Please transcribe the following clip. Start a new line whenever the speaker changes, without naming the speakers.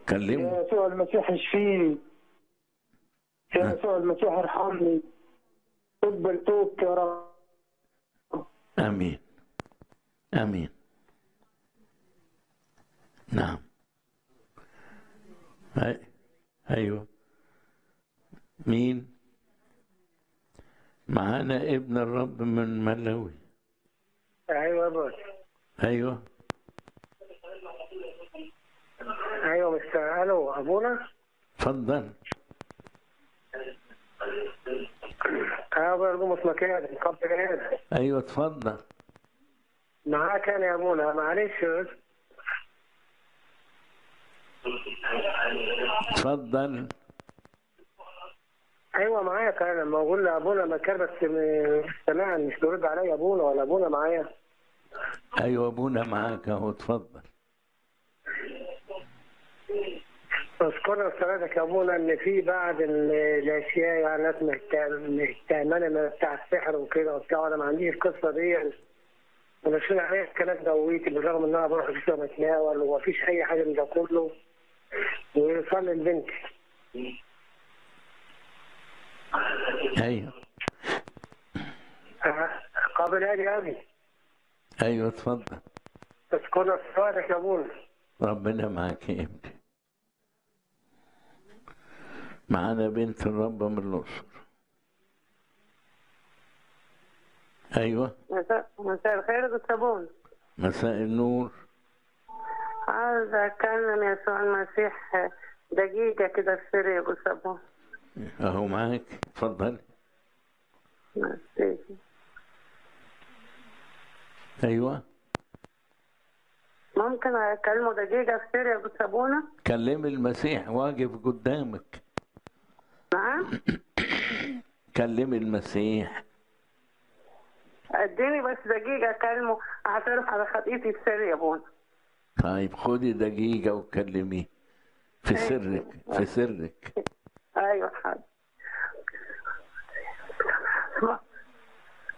كلمه
يا يسوع المسيح اشفيني يا
ها.
يسوع المسيح ارحمني اقبل توبتي يا رب
امين امين نعم أي. ايوه مين معانا ابن الرب من ملوي
ايوه يا بابا
ايوه
ايوه مستر الو ابونا
اتفضل
ايوه برضه مكان قبل هذا
ايوه اتفضل
معاك انا يا ابونا معلش
اتفضل
ايوه معاك انا ما اقول لابونا مكان بس م- سامعني مش بيرد عليا ابونا ولا ابونا معايا
ايوه ابونا معاك اهو اتفضل
اذكرنا بصلاتك يا ابونا ان في بعض ال- الاشياء يعني ناس مهت- مهتمانه من بتاع السحر وكده وبتاع وانا ما عنديش القصه دي ونشيل عليا الكلام دويتي بالرغم ان انا بروح الجسم متناول ومفيش اي حاجه من ده كله ويصلي لبنتي
ايوه
أه، قابل ادي ابي
ايوه اتفضل
اذكرنا بصلاتك يا ابونا
ربنا معاك يا ابني معانا بنت الرب من الأقصر أيوة
مساء مساء الخير يا صابون
مساء النور
عاوز أكلم يسوع المسيح دقيقة كده في سر يا أبو صابون
أهو معاك اتفضل
ميرسي.
أيوة
ممكن أكلمه دقيقة في سر يا أبو صابونة
كلم المسيح واقف قدامك
نعم
كلم المسيح
اديني بس دقيقة أكلمه أعترف على خطيتي في سر يا أبونا
طيب خدي دقيقة وكلميه في سرك في سرك
أيوة حاضر